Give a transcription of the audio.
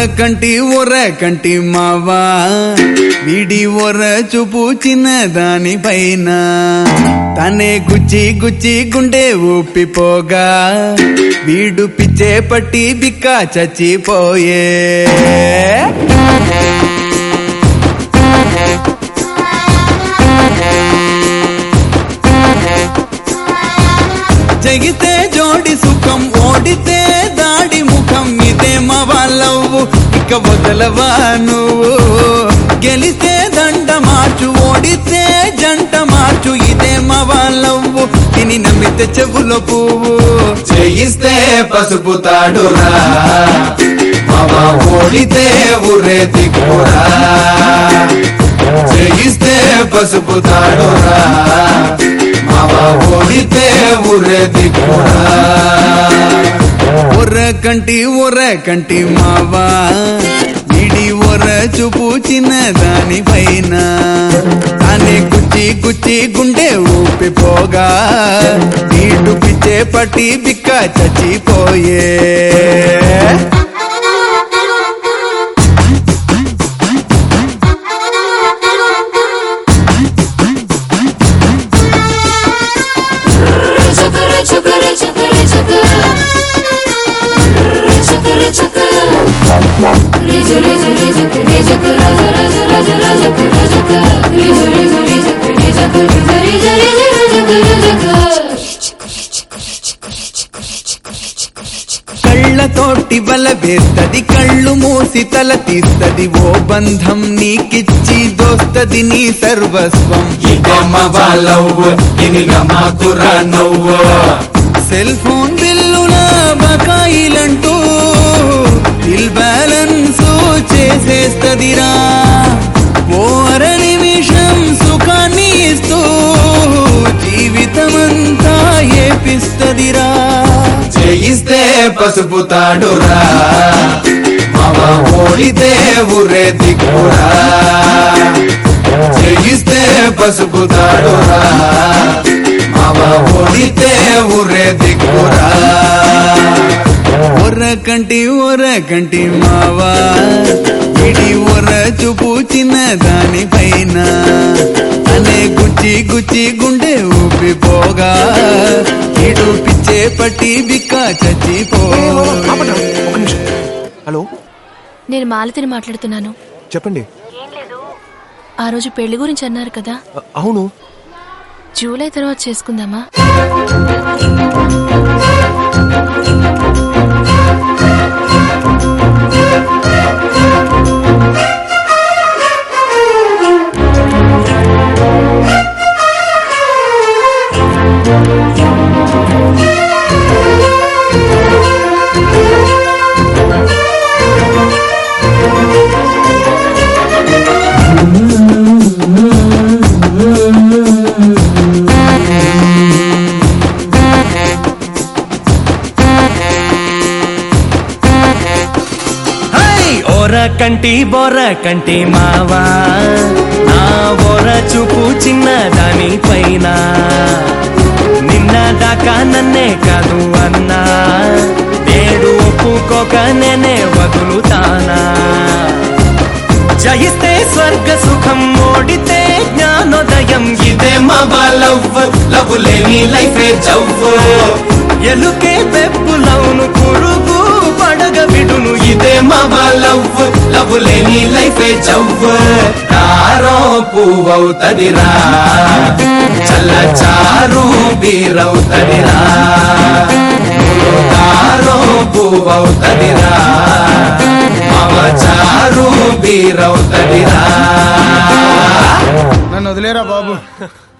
కంటి ఒర కంటి మావా వీడి ఒర చూపు చిన్న దానిపైన తనే గుచ్చి గుచ్చి గుండె ఊపిపోగా వీడు పిచ్చే పట్టి బిక్క చచ్చిపోయే జగితే జోడి సుఖం ఓడితే దాడి ముఖం ఇదే మవాళ్ళవు ఇక వదలవా నువ్వు గెలిస్తే దండ మార్చు ఓడితే జంట మార్చు ఇదే మవాళ్ళవు తిని నమ్మితే చెవుల పువ్వు చేయిస్తే పసుపు తాడురా మామ ఓడితే ఊరే దిక్కురా చేయిస్తే పసుపు తాడురా మామ ఓడితే ఊరే దిక్కురా ఒర్ర కంటి ఒర్ర కంటి మావా వీడి ఒర్ర చూపు చిన్న దానిపైన తానే గుచ్చి గుచ్చి గుండె ఊపిపోగా వీడు పిచ్చే పట్టి బిక్క చచ్చిపోయే Chakara, chakara, chakara, chakara. Chakara, chakara. Reja, reja, reja, reja, raja, raja, raja, raja, raja, raja. Reja, reja, reja, reja, reja, reja, reja, reja, reja. కళ్ళతోటి బల వేస్తది కళ్ళు మూసి తల తీస్తది ఓ బంధం నీకిచ్చి దోస్తది నీ సర్వస్వం ఇదమ్మ వాళ్ళవ్వు ఇదిగ మాకురా నువ్వు సెల్ ఫోన్ బిల్లుల బకాయిలంటూ బిల్ బ్యాలెన్స్ చేసేస్తదిరా ఓ అర నిమిషం సుఖాన్ని ఇస్తూ జీవితమంతా ఏపిస్తదిరా చేయిస్తే పసుపు తాడురా మామ ఓడితే ఊరే దిక్కురా చేయిస్తే పసుపు తాడురా మామ ఓడితే ఊరే దిక్కురా ఒర్ర కంటి ఒర్ర కంటి మావా ఇడి ఒర్ర చూపు చిన్న దానిపైన అనే గుచ్చి గుచ్చి గుండె ఊపిపోగా ఇడు పిచ్చే పట్టి బిక్క చచ్చిపో హలో నేను మాలతిని మాట్లాడుతున్నాను చెప్పండి ఆ రోజు పెళ్లి గురించి అన్నారు కదా అ- అవును జూలై తర్వాత చేసుకుందామా హై! ఓర కంటి బొర కంటి మావా నా బొర చూపు చిన్న దాని పైన నిన్న దాకా నన్నే కాదు అన్నా నేడు ఒప్పుకోక నేనే వదులుతానా జయిస్తే స్వర్గ సుఖం ఓడితే జ్ఞానోదయం ఇదే మా వాళ్ళవ్వు లవ్ లేని లైఫే చవ్వు ఎలుకే పెప్పులవును పురుగు పడగ విడును ఇదే మా వాళ్ళవ్వు లవ్ లేని లైఫే చవ్వు తారో పువ్వవుతదిరా చల్ల చారు బీరవుతదిరా తారో పువ్వవుతదిరా మమ చారు బీరవుతదిరా నన్ను వదిలేరా బాబు